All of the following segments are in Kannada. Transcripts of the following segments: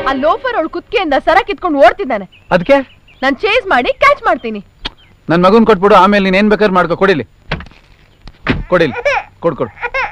ಆ ಲೋಫರ್ ಅವಳು ಕುತ್ಕೆಯಿಂದ ಸರ ಕಿತ್ಕೊಂಡು ಓಡ್ತಿದ್ದಾನೆ ಅದಕ್ಕೆ ನಾನ್ ಚೇಸ್ ಮಾಡಿ ಕ್ಯಾಚ್ ಮಾಡ್ತೀನಿ ನನ್ ಮಗನ್ ಕೊಟ್ಬಿಡು ಆಮೇಲೆ ನೀನ್ ಏನ್ ಬೇಕಾದ್ರೆ ಮಾಡ್ಕೊ ಕೊಡಿಲಿ ಕೊಡಿಲಿ ಕೊಡ್ ಕೊಡು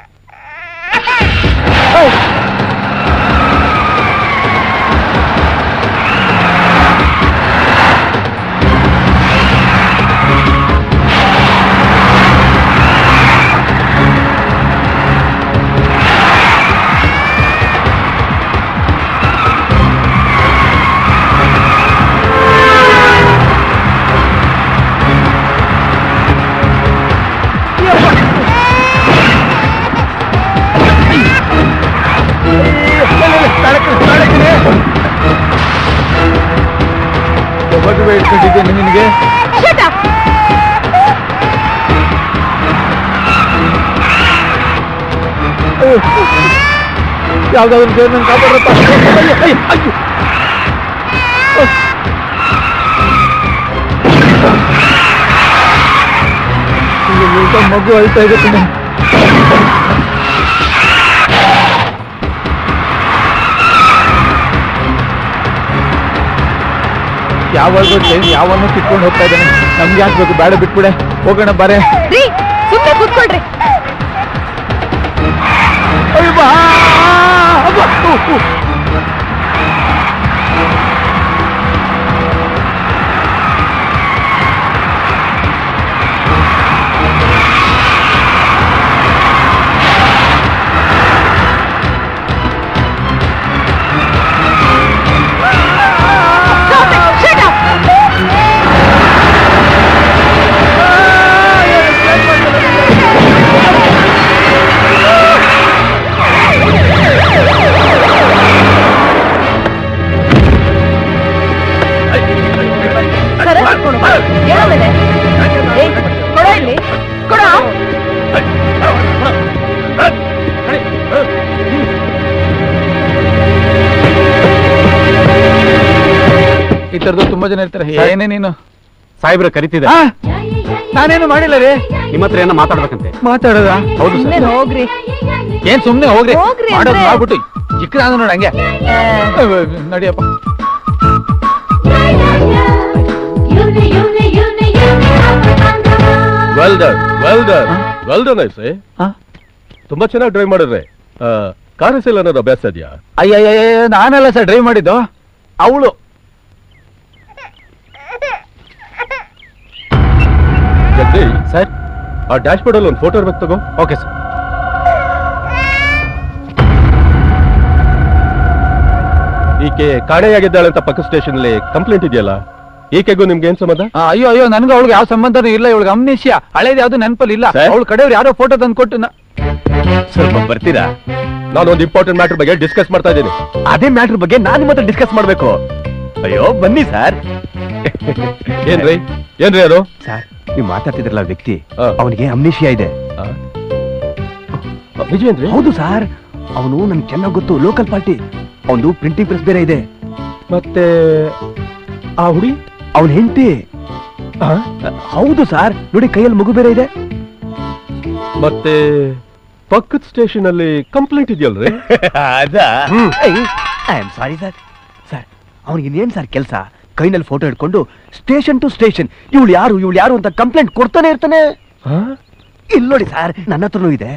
ಯಾವಾಗ್ಲೂ ಇಟ್ಕೊಂಡಿದ್ದೇನೆ ನಿನಗೆ Shut up! ಯಾವ್ದಾದ್ರು ದೇವ್ರು ನನ್ ಕಾಪಾಡ್ರಪ್ಪ ಅಯ್ಯೋ, ಅಯ್ಯೋ, ಅಯ್ಯೋ. ಅಯ್ಯೋ, ಎಂತ ಮಗು ಅಳ್ತಾ ಇದೆ ಕಣೆ. ಯಾವಾಗಲೂ ಚೈನ್ ಯಾವನ್ನೂ ಕಿತ್ಕೊಂಡು ಹೋಗ್ತಾ ಇದ್ದಾನೆ ನಮ್ಗೆ ಯಾಕೆ ಬೇಕು ಬೇಡ ಬಿಟ್ಬಿಡೆ ಹೋಗೋಣ ಬಾರೆ ರೀ ಸುಮ್ಮನೆ ಕೂತ್ಕೊಳ್ರಿ ಅಯ್ಯೋ ಬಾ ಅಬ್ಬಾ, ಉ, ಉ. Stop it! Shut up! ಸರ ಕಿತ್ಕೊಂಡು ಬಾ. ಏನಾಗಿದೆ? ಏಯ್, ಕೊಡೋ ಇಲ್ಲಿ ಕೊಡೋ ಈ ತರದ್ದು ತುಂಬಾ ಜನ ಇರ್ತಾರೆ ಏನೇ ನೀನು ಸಾಹೇಬ್ರ ಕರಿತಿದೆ ಆ, ನಾನೇನು ಮಾಡಿಲ್ಲ ರೀ ನಿಮ್ಮ ಹತ್ರ ಏನೋ ಮಾತಾಡ್ಬೇಕಂತೆ ಮಾತಾಡೋದ ಹೌದು ಸುಮ್ಮನೆ ಸರ್ ಹೋಗ್ರಿ ಏನ್ ಸುಮ್ನೆ ಹೋಗ್ರಿ ಹೋಗ್ರಿ ಮಾಡೋದು ಅಂದ್ರೆ. ಮಾಡ್ಬಿಟ್ಟು ಚಿಕ್ಕ ನಾನು ನೋಡ ಹಂಗೆ ಅಯ್ಯೋ, ನಡಿಯಪ್ಪ ವೆಲ್ ಡನ್ ವೆಲ್ ಡನ್ ಹಾ? ವೆಲ್ ಡನ್ ಐಸೆ ಹಾ? ತುಂಬಾ ಚೆನ್ನಾಗಿ ಡ್ರೈವ್ ಮಾಡಿದ್ರೆ ಕಾರ್ ಎಸ್ ಅನ್ನೋದು ಅಭ್ಯಾಸ ಇದೆಯಾ ಅಯ್ಯಯ್ಯ ನಾನಲ್ಲ ಸರ್ ಡ್ರೈವ್ ಮಾಡಿದ್ದು ಅವಳು ಜಗದೀಶ್ ಸರ್ ಆ ಡ್ಯಾಶ್ ಬೋರ್ಡ್ ಅಲ್ಲಿ ಒಂದು ಫೋಟೋ ಇರ್ಬೇಕು ತಗೋ ಓಕೆ ಸರ್ ಈಕೆ ಕಾಣೆಯಾಗಿದ್ದಾಳೆ ಅಂತ ಪಕ್ಕ ಸ್ಟೇಷನ್ ಅಲ್ಲಿ ಕಂಪ್ಲೇಂಟ್ ಇದೆಯಲ್ಲ ಈಕೆಗೂ ನಿಮ್ಗೆ ಏನ್ ಸಂಬಂಧ ಅಯ್ಯೋ ಅಯ್ಯೋ ನನ್ಗೆ ಅವಳಿಗೆ ಯಾವ ಸಂಬಂಧನೂ ಇಲ್ಲ ಇವಳಿಗೆ ಅಮ್ನೇಷ್ಯ ಹಳೇದು ಯಾವ್ದು ನೆನಪಲ್ಲಿ ಇಲ್ಲ ಸರ್? ಅವಳ ಕಡೆಯವ್ರು ಯಾರೋ ಫೋಟೋ ತಂದು ಕೊಟ್ಟು ನ- ಸ್ವಲ್ಪ ಬರ್ತೀರಾ ನಾನು ಒಂದು ಇಂಪಾರ್ಟೆಂಟ್ ಮ್ಯಾಟರ್ ಬಗ್ಗೆ ಡಿಸ್ಕಸ್ ಮಾಡ್ತಾ ಇದ್ದೀನಿ ಅದೇ ಮ್ಯಾಟ್ರ್ ಬಗ್ಗೆ ನಾನು ನಿಮ್ಮ ಹತ್ರ ಡಿಸ್ಕಸ್ ಮಾಡ್ಬೇಕು ಅಯ್ಯೋ ಬನ್ನಿ ಸರ್ ಏನ್ರಿ ಏನ್ರಿ ಅದು ಸರ್ ನೀವು ಮಾತಾಡ್ತಿದ್ರಲ್ಲ ವ್ಯಕ್ತಿ ಹಾ. ಅವನಿಗೆ ಅಮ್ನಿಷಿಯಾ ಇದೆ ಆ? ನಿಜವೇನ್ರಿ ಹೌದು ಸರ್ ಅವನು ನನ್ಗೆ ಚೆನ್ನಾಗಿ ಗೊತ್ತು ಲೋಕಲ್ ಪಾರ್ಟಿ ಅವನು ಪ್ರಿಂಟಿಂಗ್ ಪ್ರೆಸ್ ಬೇರೆ ಇದೆ ಮತ್ತೆ ಆ ಹುಡಿ ಅವನ ಹೆಂಡತಿ ಹೌದು ಸರ್ ನೋಡಿ ಕೈಯಲ್ಲಿ ಮಗು ಬೇರೆ ಇದೆ ಮತ್ತೆ ಪಕ್ಕದ ಸ್ಟೇಷನ್ ಅಲ್ಲಿ ಕಂಪ್ಲೇಂಟ್ ಇದೆಯಲ್ರಿ ಅದಾ I am sorry sir sir ಅವನಿಗೆ ಇನ್ನೇನ್ ಸರ್ ಕೆಲಸ ಕೈನಲ್ಲಿ ಫೋಟೋ ಹಿಡ್ಕೊಂಡು ಸ್ಟೇಷನ್ ಟು ಸ್ಟೇಷನ್ ಇವಳು ಯಾರು ಇವಳು ಯಾರು ಅಂತ ಕಂಪ್ಲೇಂಟ್ ಕೊಡ್ತಾನೆ ಇರ್ತಾನೆ ಇಲ್ಲಿ ನೋಡಿ ಸರ್ ನನ್ನ ಹತ್ರನೂ ಇದೆ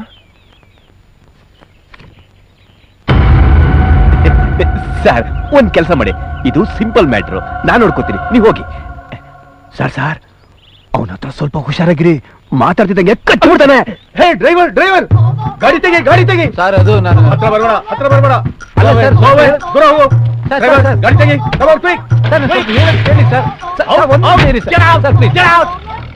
ಸರ್ ಒಂದ್ ಕೆಲಸ ಮಾಡಿ ಇದು ಸಿಂಪಲ್ ಮ್ಯಾಟ್ರು ನಾನು ನೋಡ್ಕೋತೀನಿ ನೀವು ಹೋಗಿ ಸರ್ ಸರ್ ಅವನ ಹತ್ರ ಸ್ವಲ್ಪ ಹುಷಾರಾಗಿರಿ ಮಾತಾಡ್ತಿದ್ದಂಗೆ ಕಚ್ಚಿಬಿಡ್ತಾನೆ ಹೇ ಡ್ರೈವರ್ ಡ್ರೈವರ್ ಗಾಡಿ ತೆಗಿ ಗಾಡಿ ತೆಗಿ ಸರ್ ಅದು ನಾನು ಹತ್ರ ಬರ್ಬೇಡ ಹತ್ರ ಬರ್ಬೇಡ ಅಲ್ಲ ಸರ್, ಹೋಗು, ಸರ್, ದೂರ ಹೋಗು. ಸರ್, Driver, ಸರ್, ಗಾಡಿ ತೆಗಿ Come on, quick. ಸರ್, ನಾನು ಸ್ವಲ್ಪ ಹೇಳೋದ್ ಕೇಳಿ ಸರ್ ಸರ್, ಸರ್, ಒಂದ್ ನಿಮಿಷ ಇರಿ ಸರ್. Sir, please.